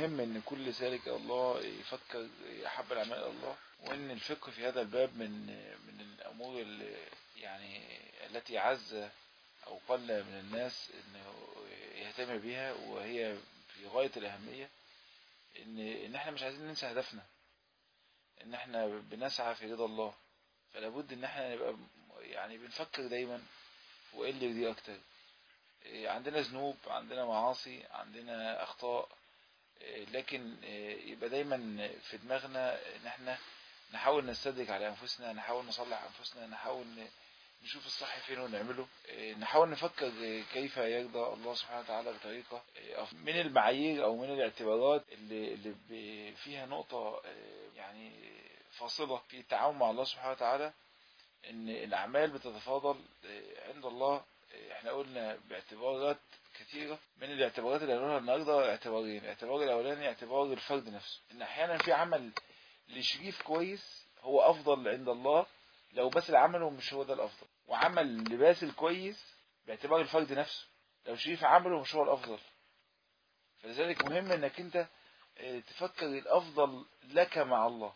مهم ان كل سالك إلى الله يفكر يحب الاعمال إلى الله وان الفقه في هذا الباب من من الامور اللي يعني التي عز او قل من الناس انه يهتم بها وهي في غاية الاهمية ان ان احنا مش عايزين ننسى هدفنا ان احنا بنسعى في رضا الله فلا بد ان احنا نبقى يعني بنفكر دايما وايه اللي يرضيه اكتر إيه، عندنا ذنوب عندنا معاصي عندنا اخطاء إيه، لكن إيه، يبقى دايما في دماغنا ان احنا نحاول نستدرك على انفسنا نحاول نصلح انفسنا نحاول ن- نشوف الصح فين ونعمله إيه، نحاول نفكر إيه، كيف يرضى الله سبحانه وتعالى بطريقة إيه، أف- من المعايير او من الاعتبارات اللي, اللي ب- فيها نقطة إيه، يعني فاصلة في التعامل مع الله سبحانه وتعالى ان الاعمال بتتفاضل إيه، عند الله إيه، احنا قلنا باعتبارات كثيرة من الاعتبارات اللي هنقولها النهارده اعتبارين الاعتبار الاولاني اعتبار الفرد نفسه ان احيانا في عمل لشريف كويس هو افضل عند الله لو بس عمله مش هو ده الافضل وعمل لباسل كويس باعتبار الفرد نفسه لو شريف عمله مش هو الافضل فلذلك مهم انك انت اه، تفكر الافضل لك مع الله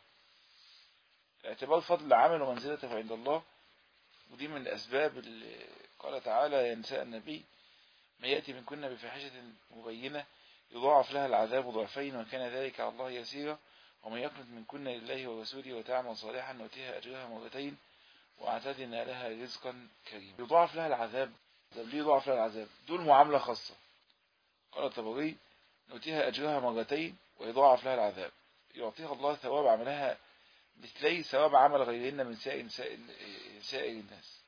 اعتبار فضل العمل ومنزلته عند الله ودي من الاسباب اللي قال تعالى يا نساء النبي ما يأتي من كنا بفاحشة مبينة يضاعف لها العذاب ضعفين وكان ذلك على الله يسيرا ومن يقنط من كنا لله ورسوله وتعمل صالحا نؤتيها أجرها مرتين واعتدنا لها رزقا كريما يضاعف لها العذاب طب ليه يضاعف لها العذاب دول معاملة خاصة قال الطبري نؤتيها أجرها مرتين ويضاعف لها العذاب يعطيها الله ثواب عملها مثلي ثواب عمل غيرهن من سائر, سائر, سائر الناس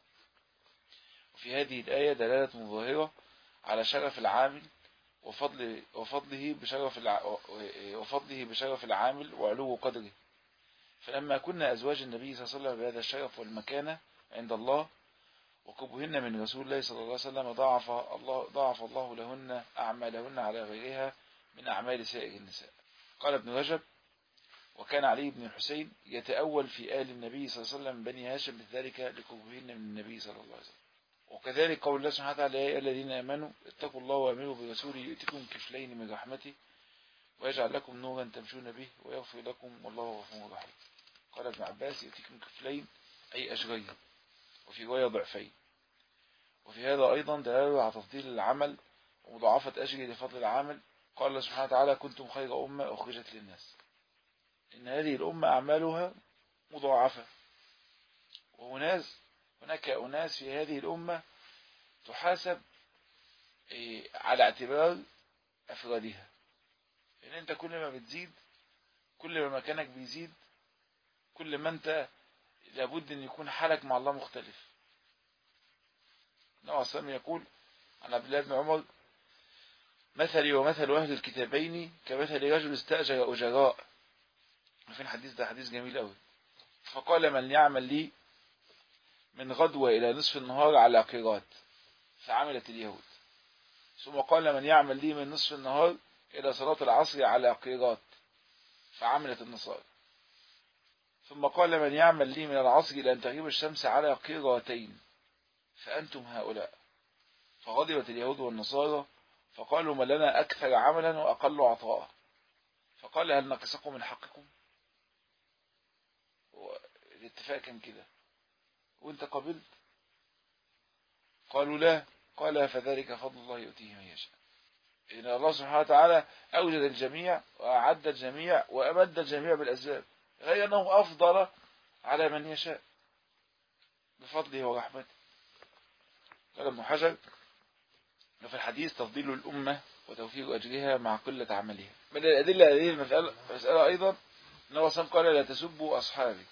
وفي هذه الآية دلالة ظاهرة على شرف العامل وفضل وفضله بشرف الع... وفضله بشرف العامل وعلو قدره فلما كنا أزواج النبي صلى الله عليه وسلم بهذا الشرف والمكانة عند الله وقربهن من رسول الله صلى الله عليه وسلم ضاعف الله ضاعف الله لهن أعمالهن على غيرها من أعمال سائر النساء قال ابن رجب وكان علي بن الحسين يتأول في آل النبي صلى الله عليه وسلم بني هاشم بذلك لقربهن من النبي صلى الله عليه وسلم وكذلك قول الله سبحانه وتعالى يا أيها الذين آمنوا اتقوا الله وآمنوا برسوله يؤتكم كفلين من رحمته ويجعل لكم نورا تمشون به ويغفر لكم والله غفور رحيم قال ابن عباس يؤتكم كفلين أي أجرين وفي رواية ضعفين وفي هذا أيضا دلالة على تفضيل العمل ومضاعفة أجر لفضل العمل قال الله سبحانه وتعالى كنتم خير أمة أخرجت للناس إن هذه الأمة أعمالها مضاعفة وهناك هناك أناس في هذه الأمة تحاسب على اعتبار أفرادها لأن أنت كل ما بتزيد كل ما مكانك بيزيد كل ما أنت لابد أن يكون حالك مع الله مختلف نوع السلام يقول عن عبد الله بن عمر مثلي ومثل أهل الكتابين كمثل رجل استأجر أجراء في الحديث ده حديث جميل قوي فقال من يعمل لي من غدوة إلى نصف النهار على قيرات فعملت اليهود ثم قال من يعمل لي من نصف النهار إلى صلاة العصر على قيرات فعملت النصارى ثم قال من يعمل لي من العصر إلى أن تغيب الشمس على قيراتين فأنتم هؤلاء فغضبت اليهود والنصارى فقالوا ما لنا أكثر عملا وأقل عطاء فقال هل نقصكم من حقكم الاتفاق كان كده وانت قبلت قالوا لا قال فذلك فضل الله يؤتيه من يشاء إن الله سبحانه وتعالى أوجد الجميع وأعد الجميع وأمد الجميع بالأسباب غير أنه أفضل على من يشاء بفضله ورحمته قال ابن حجر وفي الحديث تفضيل الأمة وتوفير أجرها مع قلة عملها من الأدلة هذه المسألة مسألة أيضا أنه صلى قال لا تسبوا أصحابي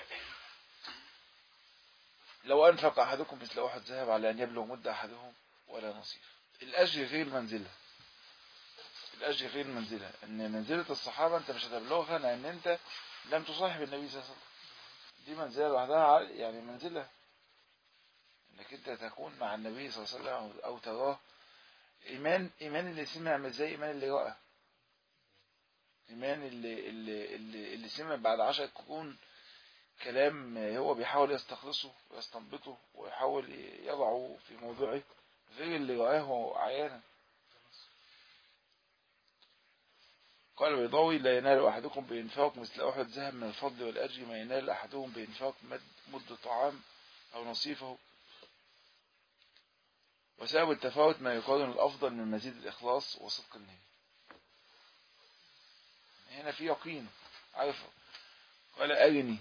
لو أنفق أحدكم مثل أحد ذهب على أن يبلغ مد أحدهم ولا نصيف الأجر غير منزلة الأجر غير منزلة أن منزلة الصحابة أنت مش هتبلغها لأن أنت لم تصاحب النبي صلى الله عليه وسلم دي منزلة لوحدها يعني منزلة انك انت تكون مع النبي صلى الله عليه وسلم او تراه ايمان ايمان اللي سمع مش زي ايمان اللي رأى ايمان اللي اللي اللي, اللي سمع بعد عشر قرون كلام هو بيحاول يستخلصه ويستنبطه ويحاول يضعه في موضوعه غير اللي رآه عيانا قال البيضاوي لا ينال أحدكم بإنفاق مثل أحد ذهب من الفضل والأجر ما ينال أحدهم بإنفاق مد, مد طعام أو نصيفه وسبب التفاوت ما يقارن الأفضل من مزيد الإخلاص وصدق النية هنا في يقين عارف قال أرني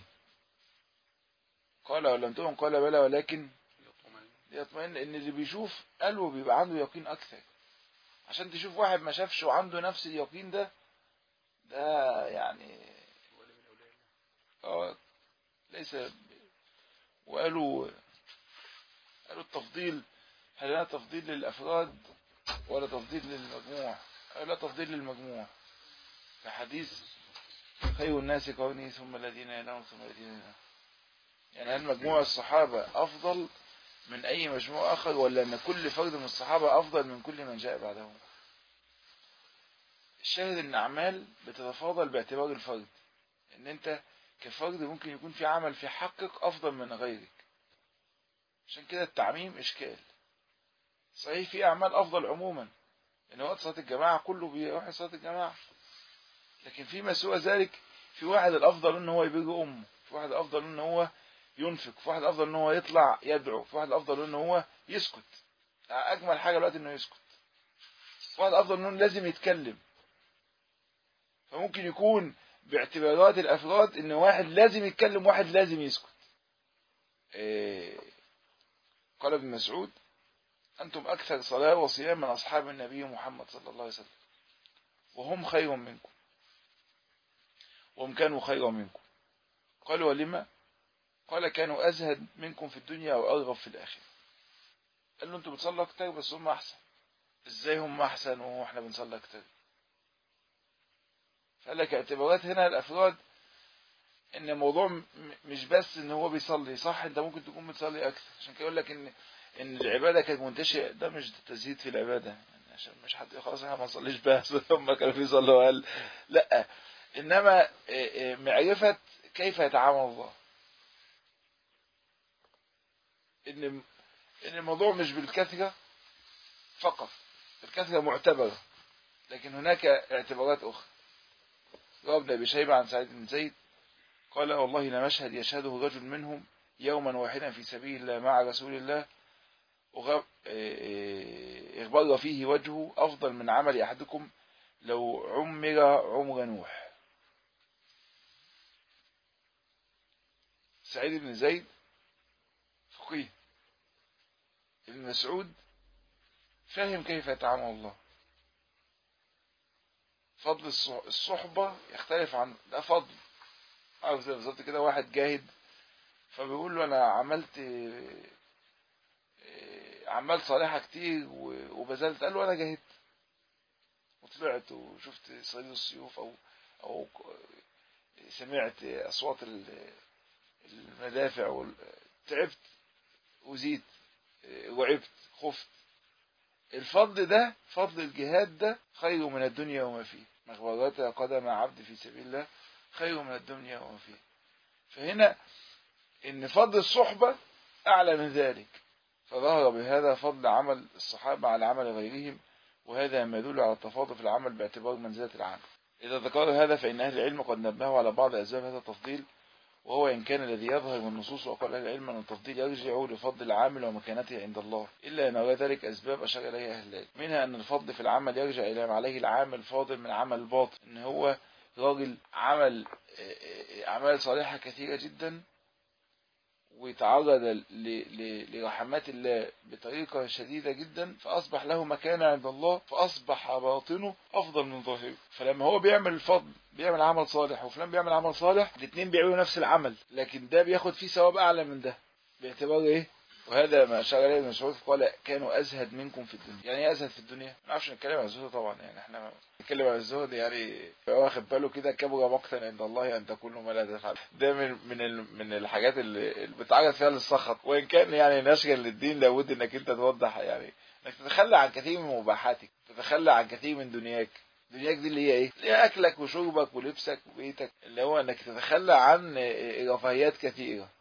قال ولم تؤمن قال بلى ولكن ليطمئن ان اللي بيشوف قلبه بيبقى عنده يقين اكثر عشان تشوف واحد ما شافش وعنده نفس اليقين ده ده يعني اه ليس وقالوا قالوا التفضيل هل لا تفضيل للافراد ولا تفضيل للمجموع قالوا لا تفضيل للمجموع كحديث خير الناس قرني ثم الذين ينام ثم الذين ينام يعني هل مجموع الصحابة أفضل من أي مجموع آخر ولا أن كل فرد من الصحابة أفضل من كل من جاء بعدهم الشاهد أن أعمال بتتفاضل باعتبار الفرد أن أنت كفرد ممكن يكون في عمل في حقك أفضل من غيرك عشان كده التعميم إشكال صحيح في أعمال أفضل عموما إن وقت صلاة الجماعة كله بيروح صلاة الجماعة لكن فيما سوى ذلك في واحد الأفضل إن هو يبر أمه في واحد الأفضل إن هو ينفق في واحد الأفضل إن هو يطلع يدعو في واحد الأفضل إن هو يسكت أجمل حاجة الوقت إنه يسكت في واحد الأفضل إنه لازم يتكلم فممكن يكون باعتبارات الأفراد إن واحد لازم يتكلم واحد لازم يسكت إيه قال ابن مسعود أنتم أكثر صلاة وصيام من أصحاب النبي محمد صلى الله عليه وسلم وهم خير منكم وهم كانوا خيرا منكم قالوا ولما قال كانوا أزهد منكم في الدنيا وأرغب في الآخرة قال له أنتم بتصلوا أكتر بس هم أحسن إزاي هم أحسن وهو إحنا بنصلي أكتر فقال لك اعتبارات هنا الأفراد ان الموضوع مش بس ان هو بيصلي صح انت ممكن تكون بتصلي اكتر عشان كده يقول لك ان ان العباده كانت منتشره ده مش تزيد في العباده يعني عشان مش حد خلاص احنا ما نصليش بس هم كانوا بيصلوا قال لا انما معرفه كيف يتعامل الله ان ان الموضوع مش بالكثره فقط الكثره معتبره لكن هناك اعتبارات اخرى رواه ابن ابي شيبه عن سعيد بن زيد قال والله لمشهد يشهده رجل منهم يوما واحدا في سبيل الله مع رسول الله اغبر فيه وجهه أفضل من عمل أحدكم لو عمر عمر نوح سعيد بن زيد فقيه ابن مسعود فاهم كيف يتعامل الله فضل الصحبة يختلف عن ده فضل عارف زي بالظبط كده واحد جاهد فبيقول له انا عملت اعمال صالحه كتير وبذلت قال له انا جاهدت وطلعت وشفت صيد السيوف او او سمعت اصوات المدافع تعبت وزيت وعبت خفت الفضل ده فضل الجهاد ده خير من الدنيا وما فيه مغبرات قدم عبد في سبيل الله خير من الدنيا وما فيها فهنا ان فضل الصحبة اعلى من ذلك فظهر بهذا فضل عمل الصحابة على عمل غيرهم وهذا ما يدل على التفاضل في العمل باعتبار منزلة العمل إذا ذكر هذا فإن أهل العلم قد نبهوا على بعض أسباب هذا التفضيل وهو إن كان الذي يظهر من النصوص وقال أهل العلم أن التفضيل يرجع لفضل العامل ومكانته عند الله إلا أن ذلك أسباب أشار إليها أهل العلم منها أن الفضل في العمل يرجع إلى ما عليه العامل فاضل من عمل الباطن إن هو راجل عمل أعمال صالحة كثيرة جدا ويتعرض لرحمات الله بطريقة شديدة جدا فأصبح له مكانة عند الله فأصبح باطنه أفضل من ظاهره فلما هو بيعمل الفضل بيعمل عمل صالح وفلان بيعمل عمل صالح الاثنين بيعملوا نفس العمل لكن ده بياخد فيه ثواب أعلى من ده باعتبار إيه وهذا ما أشار عليه ابن مسعود قال كانوا أزهد منكم في الدنيا يعني ايه أزهد في الدنيا ما نعرفش نتكلم عن الزهد طبعا يعني احنا نتكلم عن الزهد يعني واخد باله كده كبر مقتا عند الله أن تكونوا ما لا تفعل ده من من من الحاجات اللي بتعرض فيها للسخط وإن كان يعني نشرا للدين لابد إنك أنت توضح يعني إنك تتخلى عن كثير من مباحاتك تتخلى عن كثير من دنياك دنياك دي اللي هي ايه اللي هي اكلك وشربك ولبسك وبيتك اللي هو انك تتخلى عن رفاهيات كثيره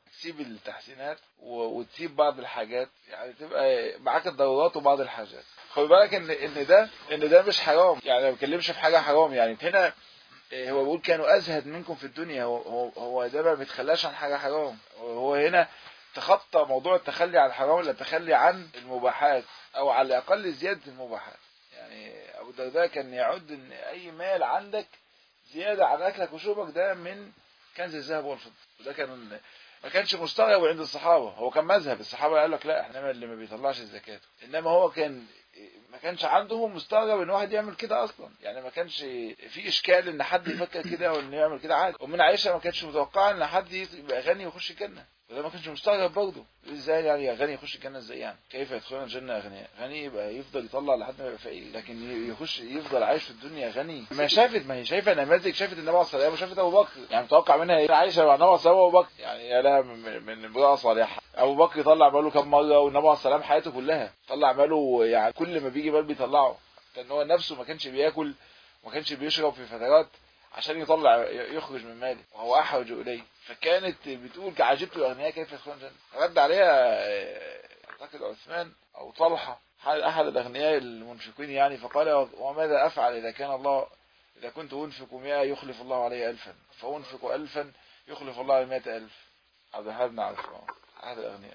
تسيب التحسينات و- وتسيب بعض الحاجات يعني تبقى معاك الضرورات وبعض الحاجات خد بالك ان ان ده ان ده مش حرام يعني ما بتكلمش في حاجه حرام يعني هنا إيه، هو بيقول كانوا ازهد منكم في الدنيا هو هو, هو ده ما بيتخلاش عن حاجه حرام هو هنا تخطى موضوع التخلي عن الحرام ولا التخلي عن المباحات او على الاقل زياده المباحات يعني ابو الدرداء كان يعد ان اي مال عندك زياده عن اكلك وشربك ده من كنز الذهب والفضه وده كان ما كانش مستغرب عند الصحابه هو كان مذهب الصحابه قال لك لا احنا اللي ما بيطلعش الزكاه انما هو كان ما كانش عندهم مستغرب ان واحد يعمل كده اصلا يعني ما كانش في اشكال ان حد يفكر كده وان يعمل كده عادي ومن عائشه ما كانتش متوقعه ان حد يبقى غني ويخش الجنه وده ما كانش مستغرب برضه ازاي يعني غني يخش الجنه ازاي يعني كيف يدخلون الجنه اغنياء غني يبقى يفضل يطلع لحد ما يبقى فقير لكن يخش يفضل عايش في الدنيا غني ما شافت ما هي شايفه نماذج شافت النبي عليه الصلاه والسلام وشافت ابو بكر يعني متوقع منها ايه عايشه مع النبي عليه الصلاه والسلام وابو بكر يعني يا لها من, من امراه صالحه ابو بكر طلع ماله كم مره والنبي عليه الصلاه والسلام حياته كلها طلع ماله يعني كل ما بيجي مال بيطلعه كان هو نفسه ما كانش بياكل ما كانش بيشرب في فترات عشان يطلع يخرج من ماله وهو احوج اليه فكانت بتقول عجبت الاغنياء كيف يدخلون الجنه رد عليها آه، اعتقد عثمان او طلحه احد الاغنياء المنفقين يعني فقال وماذا افعل اذا كان الله اذا كنت انفق 100 يخلف الله علي ألفا فانفق ألفا يخلف الله علي 100000 عبد الحليم بن عوف آه، احد الاغنياء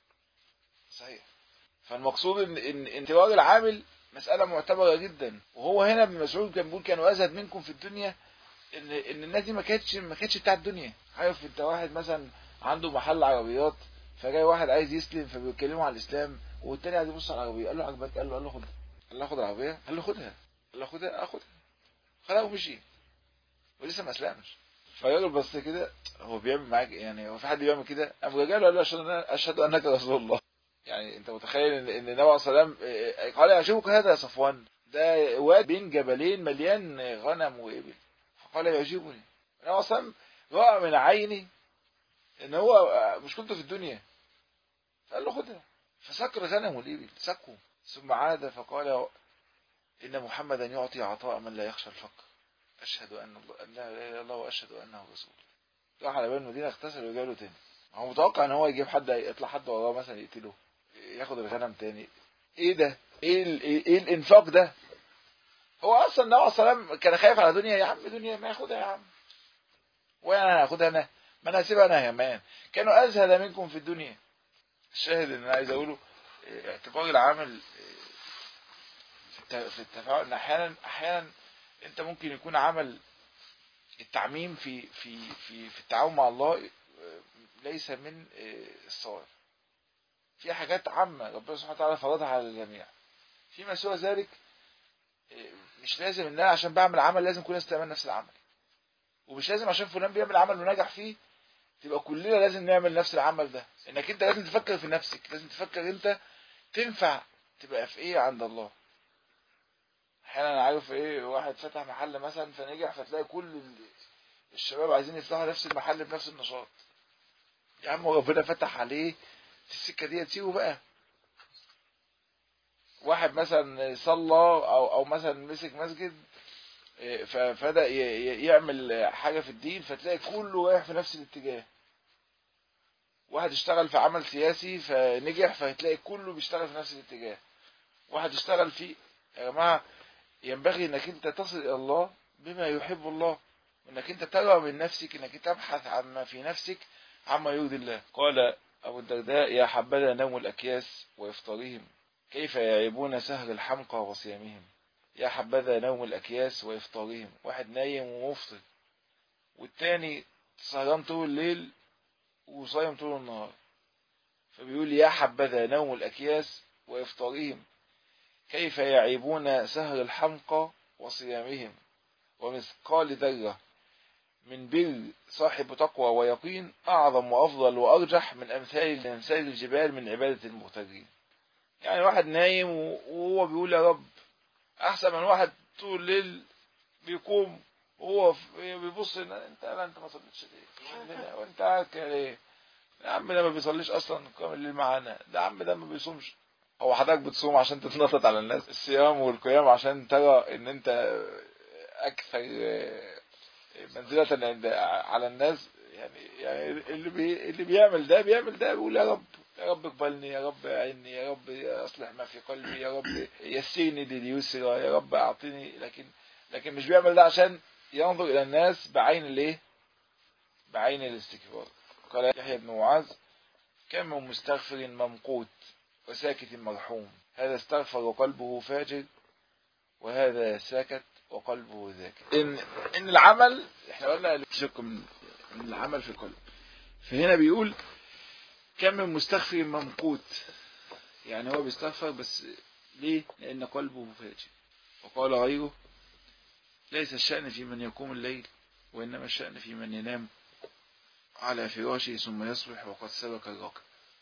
صحيح فالمقصود ان ان انتواج العامل مسألة معتبرة جدا وهو هنا ابن مسعود كان بيقول كانوا أزهد منكم في الدنيا ان ان الناس دي ما كانتش ما كانتش بتاع الدنيا عارف انت واحد مثلا عنده محل عربيات فجاي واحد عايز يسلم فبيتكلموا على الاسلام والتاني قاعد يبص على العربيه قال له عجبك قال له قال له خدها قال له خد العربيه قال له خدها قال له خدها اخدها خدها ومشي ولسه ما اسلمش فالراجل بص كده هو بيعمل معاك إيه؟ يعني هو في حد بيعمل كده قام رجع له قال له اشهد ان اشهد انك رسول الله يعني انت متخيل ان ان النبي عليه الصلاه والسلام إيه، قال يعجبك هذا يا صفوان ده واد بين جبلين مليان غنم وابل فقال يعجبني النبي عليه الصلاه والسلام راى من عيني ان هو مشكلته في الدنيا فقال له خدها فسك الغنم والابل سكوا ثم عاد فقال ان محمدا يعطي عطاء من لا يخشى الفقر اشهد ان الله ان لا اله الا الله واشهد انه رسول راح على باب المدينه اغتسل ورجع له تاني هو متوقع ان هو يجيب حد يطلع حد وراه مثلا يقتله ياخد الغنم تاني ايه ده ايه ال- ايه إيه الانفاق ده هو اصلا النبي عليه الصلاه والسلام كان خايف على دنيا يا عم دنيا ما ياخدها يا عم وانا هاخدها انا ما انا هسيبها انا كمان كانوا ازهد منكم في الدنيا الشاهد اللي انا عايز اقوله إيه، اعتبار العامل إيه، في الت- في التفاعل إن احيانا احيانا انت ممكن يكون عمل التعميم في في في في التعاون مع الله إيه، ليس من إيه، الصواب في حاجات عامة ربنا سبحانه وتعالى فرضها على الجميع فيما سوى ذلك إيه، مش لازم ان انا عشان بعمل عمل لازم كل الناس تعمل نفس العمل ومش لازم عشان فلان بيعمل عمل ونجح فيه تبقى كلنا لازم نعمل نفس العمل ده انك انت لازم تفكر في نفسك لازم تفكر انت تنفع تبقى في ايه عند الله احيانا عارف ايه واحد فتح محل مثلا فنجح فتلاقي كل ال- الشباب عايزين يفتحوا نفس المحل بنفس النشاط يا عم ربنا فتح عليه في السكه دي تسيبه بقى واحد مثلا صلى او او مثلا مسك مسجد إيه، فبدا ي- ي- يعمل حاجه في الدين فتلاقي كله رايح في نفس الاتجاه واحد اشتغل في عمل سياسي فنجح فهتلاقي كله بيشتغل في نفس الاتجاه واحد اشتغل في يا جماعه ينبغي انك انت تصل الى الله بما يحب الله وانك انت ترى من نفسك انك تبحث عما في نفسك عما يرضي الله قال ابو الدرداء يا حبذا نوم الاكياس وافطارهم كيف يعيبون سهر الحمقى وصيامهم يا حبذا نوم الأكياس وإفطارهم واحد نايم ومفطر والتاني سهران طول الليل وصايم طول النهار فبيقول يا حبذا نوم الأكياس وإفطارهم كيف يعيبون سهر الحمقى وصيامهم ومثقال ذرة من بر صاحب تقوى ويقين أعظم وأفضل وأرجح من أمثال أمثال الجبال من عبادة المغترين يعني واحد نايم وهو بيقول يا رب احسن من واحد طول الليل بيقوم وهو في- بيبص إن انت لا انت ما صليتش ليه لا، وانت قاعد كده ليه يا عم ده ما بيصليش اصلا قام الليل معانا ده يا عم ده ما بيصومش هو حضرتك بتصوم عشان تتنطط على الناس الصيام والقيام عشان ترى ان انت اكثر منزلة عند على الناس يعني يعني اللي بي اللي بيعمل ده بيعمل ده بيقول يا رب يا رب اقبلني يا رب اعني يا رب اصلح ما في قلبي يا رب يسرني لليسرى يا رب اعطني لكن لكن مش بيعمل ده عشان ينظر الى الناس بعين الايه بعين الاستكبار قال يحيى بن معاذ كم من مستغفر ممقوت وساكت مرحوم هذا استغفر وقلبه فاجر وهذا ساكت وقلبه ذاكر ان ان العمل احنا قلنا شك من من العمل في القلب فهنا بيقول كم من مستغفر ممقوت يعني هو بيستغفر بس ليه لان قلبه فاجر وقال غيره ليس الشأن في من يقوم الليل وإنما الشأن في من ينام على فراشه ثم يصبح وقد سبك الركب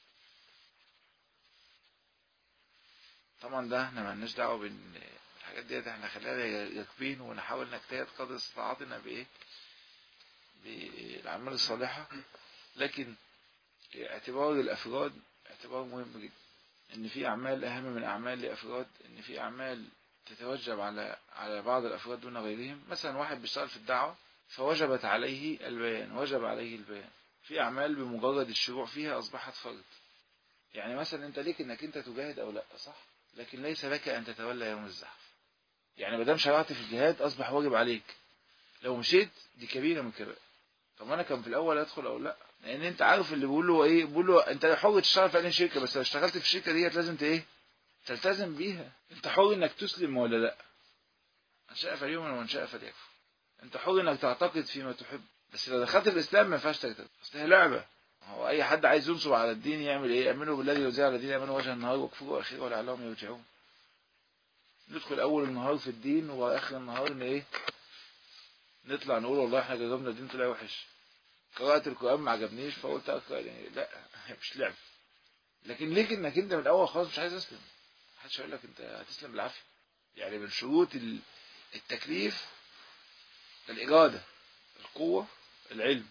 طبعا ده احنا مالناش دعوه بان الحاجات ديت احنا خلينا يقين ونحاول نجتهد قدر استطاعتنا بايه بالاعمال الصالحه لكن اعتبار الافراد اعتبار مهم جدا ان في اعمال اهم من اعمال لافراد ان في اعمال تتوجب على على بعض الافراد دون غيرهم مثلا واحد بيشتغل في الدعوه فوجبت عليه البيان وجب عليه البيان في اعمال بمجرد الشروع فيها اصبحت فرض يعني مثلا انت ليك انك انت تجاهد او لا صح لكن ليس لك ان تتولى يوم الزحف يعني ما دام شرعت في الجهاد اصبح واجب عليك لو مشيت دي كبيره من الكبائر طب انا كان في الاول ادخل او لا لان انت عارف اللي بيقول له ايه بيقول له انت حر تشتغل في اي شركه بس لو اشتغلت في الشركه ديت لازم ت ايه تلتزم بيها انت حر انك تسلم ولا لا ان شاء فليؤمن ومن شاء فليكفر انت حر انك تعتقد فيما تحب بس لو دخلت الاسلام ما ينفعش تكتب اصل هي لعبه هو اي حد عايز ينصب على الدين يعمل ايه يامنوا بالذي يوزع على الدين يامنوا وجه النهار واكفروا اخره ولعلهم يرجعون ندخل اول النهار في الدين واخر النهار ان ايه نطلع نقول والله احنا جربنا الدين طلع وحش قرأت القرآن ما عجبنيش فقلت اقرا يعني لا مش لعب لكن ليك انك انت من الاول خالص مش عايز اسلم محدش هيقول لك انت هتسلم بالعافيه يعني من شروط التكليف الاراده القوه العلم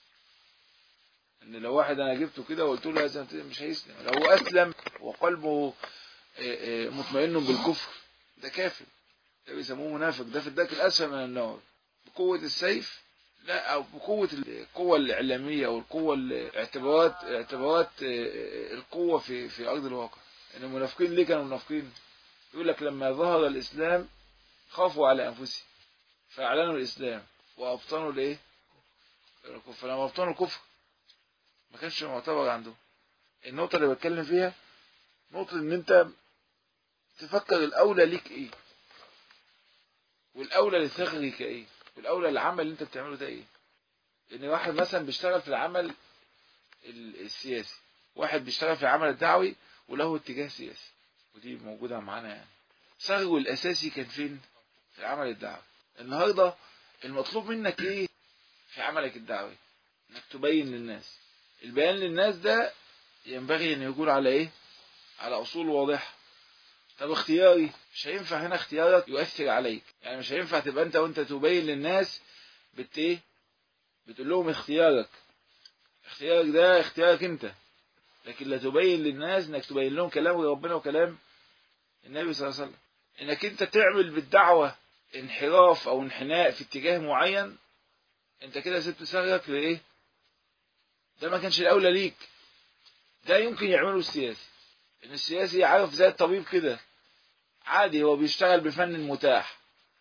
ان لو واحد انا جبته كده وقلت له لازم مش هيسلم لو هو اسلم وقلبه مطمئن بالكفر ده كافر ده بيسموه منافق ده في الدرك الاسفل من النار بقوه السيف لا او بقوه القوه الاعلاميه او القوه الاعتبارات اعتبارات القوه في في ارض الواقع ان المنافقين ليه كانوا منافقين يقول لك لما ظهر الاسلام خافوا على انفسهم فاعلنوا الاسلام وابطنوا الايه فلما ابطنوا الكفر ما كانش معتبر عندهم النقطه اللي بتكلم فيها نقطه ان انت تفكر الاولى ليك ايه والاولى لثغرك ايه والاولى العمل اللي انت بتعمله ده ايه ان واحد مثلا بيشتغل في العمل السياسي واحد بيشتغل في العمل الدعوي وله اتجاه سياسي ودي موجوده معانا يعني ثغره الاساسي كان فين في العمل الدعوي النهارده المطلوب منك ايه في عملك الدعوي انك تبين للناس البيان للناس ده ينبغي ان يكون على ايه على اصول واضحه طب اختياري مش هينفع هنا اختيارك يؤثر عليك يعني مش هينفع تبقى انت وانت تبين للناس بت ايه بتقول لهم اختيارك اختيارك ده اختيارك انت لكن لا تبين للناس انك تبين لهم كلام ربنا وكلام النبي صلى الله عليه وسلم انك انت تعمل بالدعوة انحراف او انحناء في اتجاه معين انت كده سبت ثغرك لايه ده ما كانش الاولى ليك ده يمكن يعمله السياسي ان السياسي عارف زي الطبيب كده عادي هو بيشتغل بفن متاح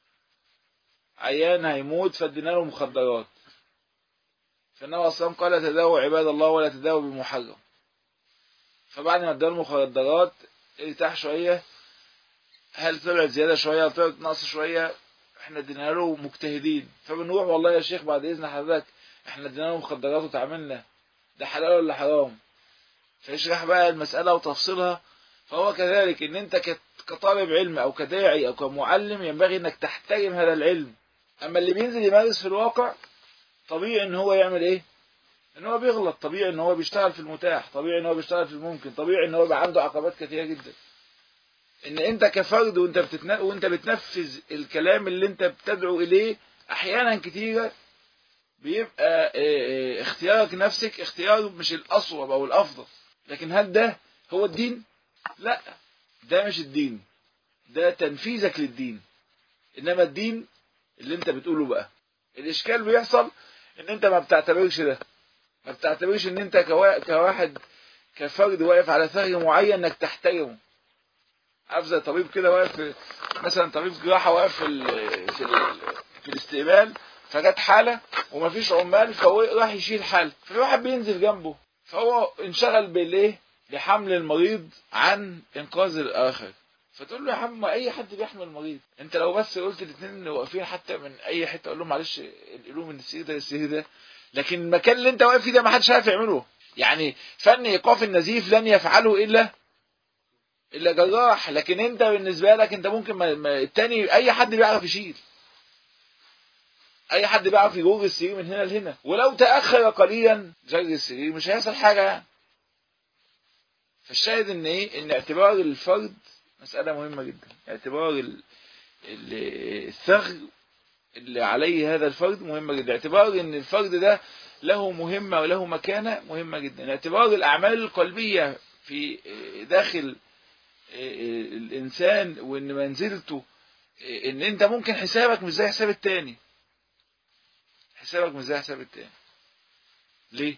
عيان هيموت فادينا له مخدرات فالنبي اصلا قال تداووا عباد الله ولا تداووا بمحرم فبعد ما اداله مخدرات ارتاح شويه هل طلعت زياده شويه طلعت نقص شويه احنا ادينا له مجتهدين فبنروح والله يا شيخ بعد اذن حضرتك احنا ادينا له مخدرات وتعاملنا ده حلال ولا حرام فيشرح بقى المسألة وتفصيلها فهو كذلك ان انت كطالب علم او كداعي او كمعلم ينبغي انك تحترم هذا العلم اما اللي بينزل يمارس في الواقع طبيعي ان هو يعمل ايه ان هو بيغلط طبيعي ان هو بيشتغل في المتاح طبيعي ان هو بيشتغل في الممكن طبيعي ان هو يبقى عنده عقبات كثيرة جدا ان انت كفرد وانت بتتن... وانت بتنفذ الكلام اللي انت بتدعو اليه احيانا كثيرة بيبقى اختيارك نفسك اختيار مش الاصوب او الافضل لكن هل ده هو الدين لا ده مش الدين ده تنفيذك للدين انما الدين اللي انت بتقوله بقى الاشكال بيحصل ان انت ما بتعتبرش ده ما بتعتبرش ان انت كوا... كواحد كفرد واقف على ثغر معين انك تحترمه عارف زي طبيب كده واقف في مثلا طبيب جراحه واقف في ال... في ال... في الاستقبال فجت حاله ومفيش عمال فهو راح يشيل حاله ففي واحد بينزل جنبه فهو انشغل بالايه بحمل المريض عن انقاذ الاخر فتقول له يا عم اي حد بيحمل المريض انت لو بس قلت الاثنين اللي واقفين حتى من اي حته اقول لهم معلش انقلوه من السرير ده للسرير ده لكن المكان اللي انت واقف فيه ده ما حدش عارف يعمله يعني فن ايقاف النزيف لن يفعله الا الا جراح لكن انت بالنسبه لك انت ممكن ما ما التاني اي حد بيعرف يشيل اي حد بيعرف يجر السرير من هنا لهنا ولو تاخر قليلا جر السرير مش هيحصل حاجه يعني فالشاهد ان ايه ان اعتبار الفرد مساله مهمه جدا اعتبار ال... ال... الثغر اللي عليه هذا الفرد مهمه جدا اعتبار ان الفرد ده له مهمه وله مكانه مهمه جدا اعتبار الاعمال القلبيه في داخل الانسان وان منزلته ان انت ممكن حسابك مش زي حساب التاني حسابك مش زي حساب التاني ليه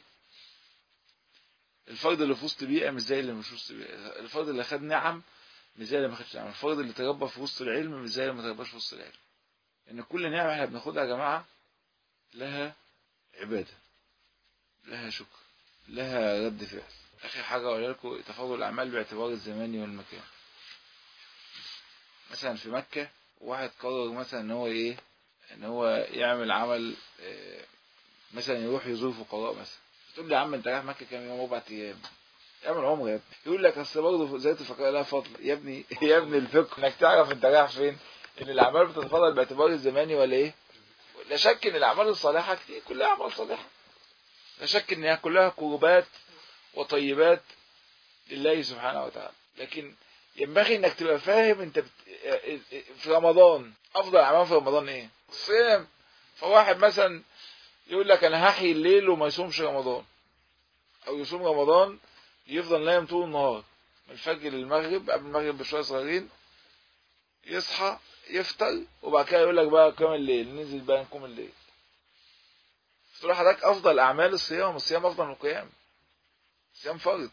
الفرد اللي في وسط بيئه مش زي اللي مش وسط بيئه الفرد اللي خد نعم مش زي اللي ما خدش نعم الفرد اللي تربى في وسط العلم مش زي اللي ما ترباش في وسط العلم ان كل نعمه احنا بناخدها يا جماعه لها عباده لها شكر لها رد فعل اخر حاجه اقول لكم تفاضل الاعمال باعتبار الزمان والمكان مثلا في مكه واحد قرر مثلا ان هو ايه ان هو يعمل عمل إيه مثلا يروح يزور فقراء مثلا تقول لي يا عم انت رايح مكه كام يوم اربع ايام اعمل عمره يا ابني يقول لك اصل برضه زياده الفقراء لها فضل يا ابني يا ابني الفقه انك تعرف انت رايح فين ان الاعمال بتتفضل باعتبار الزماني ولا ايه لا شك ان الاعمال الصالحه كتير كلها اعمال صالحه لا شك انها كلها قربات وطيبات لله سبحانه وتعالى لكن ينبغي انك تبقى فاهم انت بت... في رمضان افضل اعمال في رمضان ايه الصيام فواحد مثلا يقول لك انا هحيي الليل وما يصومش رمضان او يصوم رمضان يفضل نايم طول النهار من الفجر للمغرب قبل المغرب بشويه صغيرين يصحى يفطر وبعد كده يقول لك بقى قيام الليل ننزل بقى نقوم الليل تقول حضرتك افضل اعمال الصيام الصيام افضل من القيام الصيام فرض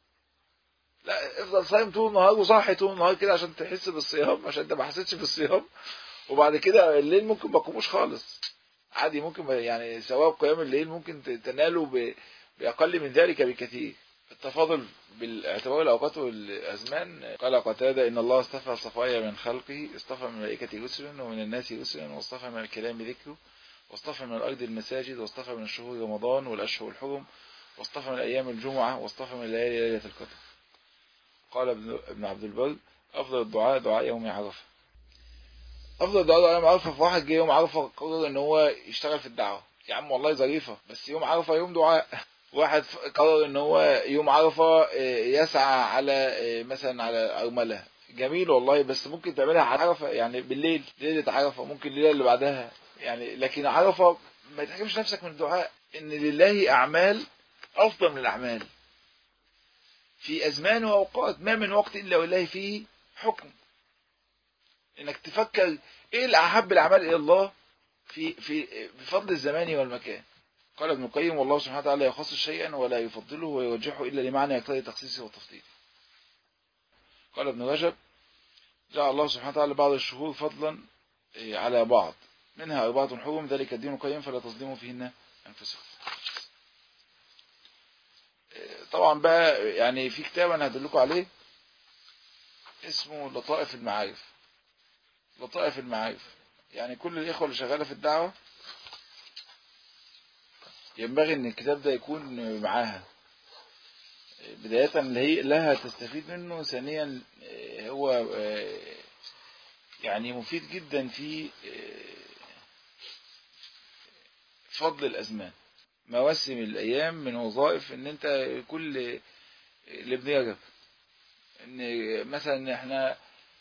لا افضل صايم طول النهار وصاحي طول النهار كده عشان تحس بالصيام عشان انت ما حسيتش بالصيام وبعد كده الليل ممكن ما تقوموش خالص عادي ممكن يعني ثواب قيام الليل ممكن تناله باقل من ذلك بكثير التفاضل بالاعتبار الاوقات والازمان قال قتادة ان الله اصطفى صفايا من خلقه اصطفى من الملائكة رسلا ومن الناس رسلا واصطفى من الكلام ذكره واصطفى من الارض المساجد واصطفى من الشهور رمضان والاشهر الحرم واصطفى من ايام الجمعة واصطفى من الليالي ليلة القدر قال ابن عبد البر افضل الدعاء دعاء يوم عرفه افضل دعاء دعاء يوم عرفه في واحد جه يوم عرفه قرر ان هو يشتغل في الدعوه يا عم والله ظريفه بس يوم عرفه يوم دعاء واحد قرر ان هو يوم عرفه يسعى على مثلا على ارمله جميل والله بس ممكن تعملها على عرفه يعني بالليل ليله عرفه ممكن الليله اللي بعدها يعني لكن عرفه ما تحكمش نفسك من الدعاء ان لله اعمال افضل من الاعمال في أزمان وأوقات ما من وقت إلا والله فيه حكم إنك تفكر إيه الأحب الأعمال إلى الله في في بفضل الزمان والمكان قال ابن القيم والله سبحانه وتعالى يخص شيئا ولا يفضله ويوجهه إلا لمعنى يقتضي تخصيصه وتفضيله قال ابن رجب جعل الله سبحانه وتعالى بعض الشهور فضلا على بعض منها أربعة حرم ذلك الدين القيم فلا تظلموا فيهن أنفسكم طبعا بقى يعني في كتاب انا هدلكم عليه اسمه لطائف المعارف لطائف المعارف يعني كل الاخوه اللي شغاله في الدعوه ينبغي ان الكتاب ده يكون معاها بداية اللي هي لها تستفيد منه ثانيا هو يعني مفيد جدا في فضل الأزمان مواسم الايام من وظائف ان انت كل لابن رجب ان مثلا احنا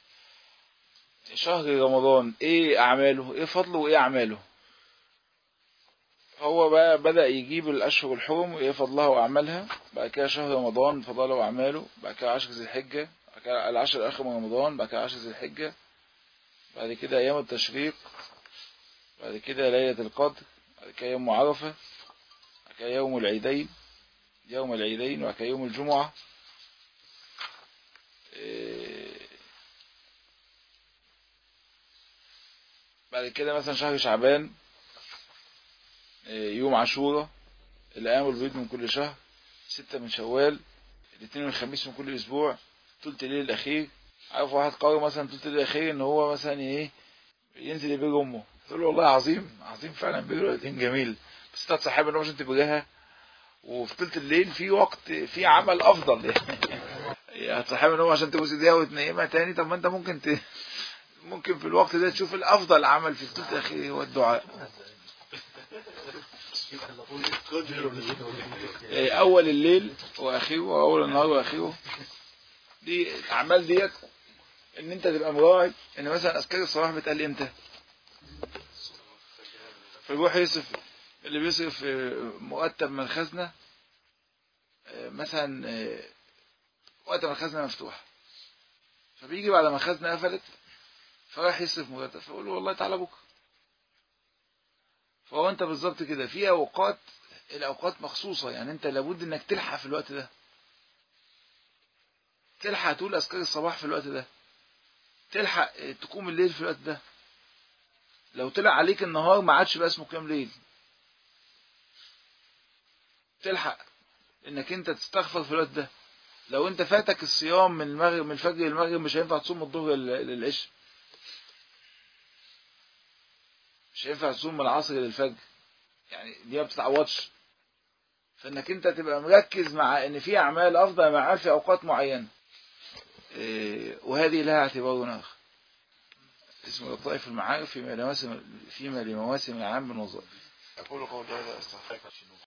شهر رمضان ايه اعماله ايه فضله وايه اعماله هو بقى بدأ يجيب الاشهر الحرم وايه فضلها واعمالها بعد كده شهر رمضان فضله واعماله بعد كده عشر ذي الحجة بعد كده العشر الاخر من رمضان بعد كده عشر ذي الحجة بعد كده ايام التشريق بعد كده ليلة القدر بعد كده يوم عرفة كيوم العيدين يوم العيدين وكيوم الجمعة إيه، بعد كده مثلا شهر شعبان إيه، يوم عاشوراء الأيام البيض من كل شهر ستة من شوال الاثنين والخميس من كل أسبوع تلت الليل الأخير عارف واحد قارئ مثلا تلت الليل الأخير إن هو مثلا إيه ينزل يبير أمه تقول له والله عظيم عظيم فعلا بير الوالدين جميل بس انت تصاحب ان هو عشان تبرها وفي تلت الليل في وقت في عمل افضل يعني هتصاحب ان هو عشان تبوس ايديها وتنيمها تاني طب ما انت ممكن ت... ممكن في الوقت ده تشوف الافضل عمل في التلت الاخير هو الدعاء إيه، اول الليل واخره واول النهار واخره دي الاعمال ديت ان انت تبقى مراعي ان مثلا اذكار الصباح بتقال امتى فيروح يصرف اللي بيصرف آه، مرتب من الخزنة آه، مثلا آه، وقت ما الخزنة مفتوحة فبيجي بعد ما الخزنة قفلت فراح يصرف مرتب فيقول له والله تعالى بكره فهو انت بالظبط كده في اوقات الاوقات مخصوصة يعني انت لابد انك تلحق في الوقت ده تلحق تقول اذكار الصباح في الوقت ده تلحق تقوم الليل في الوقت ده لو طلع عليك النهار ما عادش بقى اسمه قيام ليل تلحق انك انت تستغفر في الوقت ده لو انت فاتك الصيام من المغرب من الفجر للمغرب مش هينفع تصوم من الظهر لل- للعشاء مش هينفع تصوم من العصر للفجر يعني دي ما بتتعوضش فانك انت تبقى مركز مع ان في اعمال افضل مع في اوقات معينه إيه، وهذه لها اعتبار اخر اسمه لطائف المعارف فيما لمواسم فيما لمواسم العام بالوظائف أقول قول هذا أستغفر